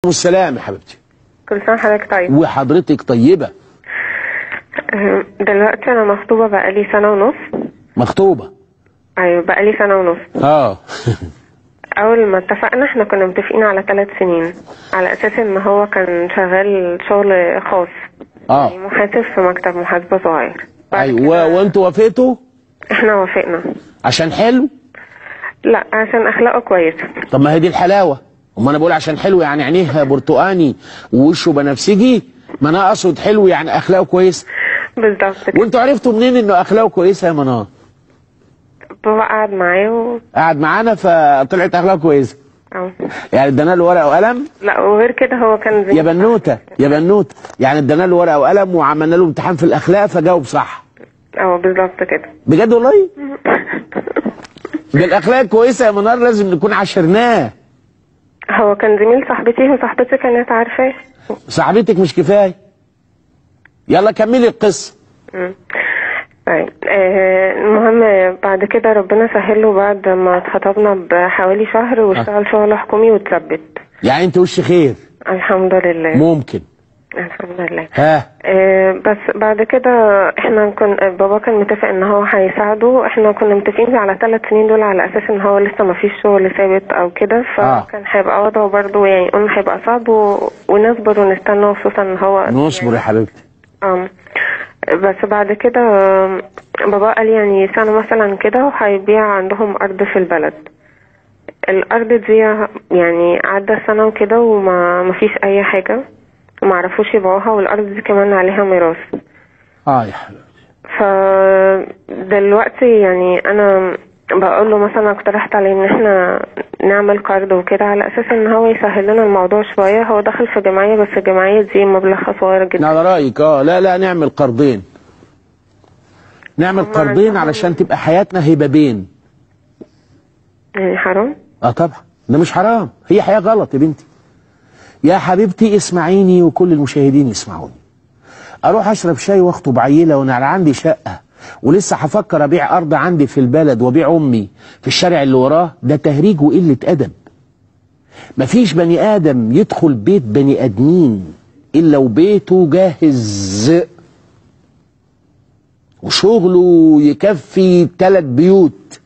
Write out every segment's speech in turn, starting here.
والسلام يا حبيبتي كل سنة حضرتك طيب وحضرتك طيبة أه، دلوقتي أنا مخطوبة بقالي سنة ونص مخطوبة أيوة بقالي سنة ونص اه أول ما اتفقنا احنا كنا متفقين على ثلاث سنين على أساس إن هو كان شغال شغل خاص اه يعني محاسب في مكتب محاسبة صغير بعد ايوه كده وانتوا وافقتوا احنا وافقنا عشان حلو لا عشان أخلاقه كويسة طب ما هي دي الحلاوة اما انا بقول عشان حلو يعني عينيه برتقاني ووشه بنفسجي ما انا اقصد حلو يعني اخلاقه كويسه بالظبط كده وانتوا عرفتوا منين انه اخلاقه كويسه يا منار بابا قعد معاه و... قعد معانا فطلعت اخلاقه كويسه أو. يعني ادانا له ورقه وقلم لا وغير كده هو كان يا بنوته يا بنوته يعني ادانا له ورقه وقلم وعملنا له امتحان في الاخلاق فجاوب صح اه بالظبط كده بجد والله ده الاخلاق كويسه يا منار لازم نكون عاشرناه هو كان زميل صاحبتي وصاحبتي كانت عارفاه صاحبتك مش كفايه يلا كملي القصه مم. طيب آه، المهم بعد كده ربنا سهله بعد ما اتخطبنا بحوالي شهر واشتغل شغل حكومي واتثبت يعني انت وش خير الحمد لله ممكن الحمد لله ها آه، بس بعد كده احنا كن بابا كان متفق ان هو هيساعده احنا كنا متفقين على ثلاث سنين دول على اساس ان هو لسه ما فيش شغل ثابت او كده فكان هيبقى وضعه برضه يعني قلنا هيبقى صعب و... ونصبر ونستنى خصوصا ان هو نصبر يا حبيبتي اه بس بعد كده آم، بابا قال يعني سنة مثلا كده وهيبيع عندهم أرض في البلد الأرض دي يعني عدى سنة وكده وما ما فيش أي حاجة وما عرفوش يبيعوها والأرض دي كمان عليها ميراث اه يا حبيبتي فدلوقتي يعني أنا بقول له مثلا اقترحت عليه ان احنا نعمل قرض وكده على اساس ان هو يسهل لنا الموضوع شويه هو دخل في جمعيه بس الجمعيه دي مبلغها صغير جدا على رايك اه لا لا نعمل قرضين نعمل هما قرضين عندهم- علشان تبقى حياتنا هبابين يعني حرام اه طبعا ده مش حرام هي حياه غلط يا بنتي يا حبيبتي اسمعيني وكل المشاهدين يسمعوني اروح اشرب شاي واخطب عيله وانا عندي شقه ولسه هفكر ابيع ارض عندي في البلد وابيع امي في الشارع اللي وراه ده تهريج وقله ادب مفيش بني ادم يدخل بيت بني ادمين الا وبيته جاهز وشغله يكفي ثلاث بيوت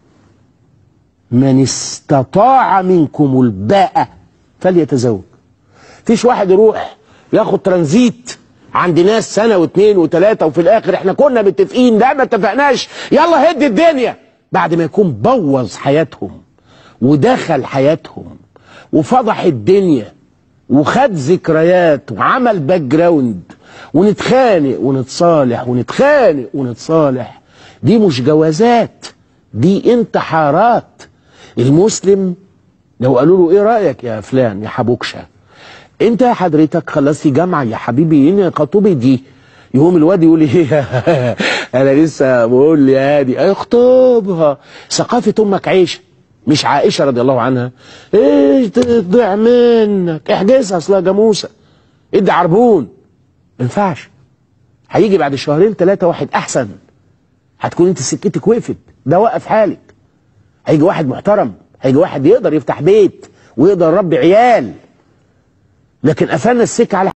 من استطاع منكم الباءة فليتزوج فيش واحد يروح ياخد ترانزيت عند ناس سنة واثنين وثلاثة وفي الآخر احنا كنا متفقين لا ما اتفقناش يلا هد الدنيا بعد ما يكون بوظ حياتهم ودخل حياتهم وفضح الدنيا وخد ذكريات وعمل باك جراوند ونتخانق ونتصالح ونتخانق ونتصالح دي مش جوازات دي انتحارات المسلم لو قالوا له ايه رايك يا فلان يا حبوكشه انت يا حضرتك خلصتي جامعه يا حبيبي ان خطوبه دي يقوم الواد يقول ايه انا لسه بقول يا هادي اخطبها ثقافه امك عيشه مش عائشه رضي الله عنها ايه تضيع منك احجزها اصلها جاموسه ادي عربون ما ينفعش هيجي بعد شهرين ثلاثه واحد احسن هتكون انت سكتك وقفت ده وقف حالك هيجي واحد محترم هيجي واحد يقدر يفتح بيت ويقدر يربي عيال لكن قفلنا السكه على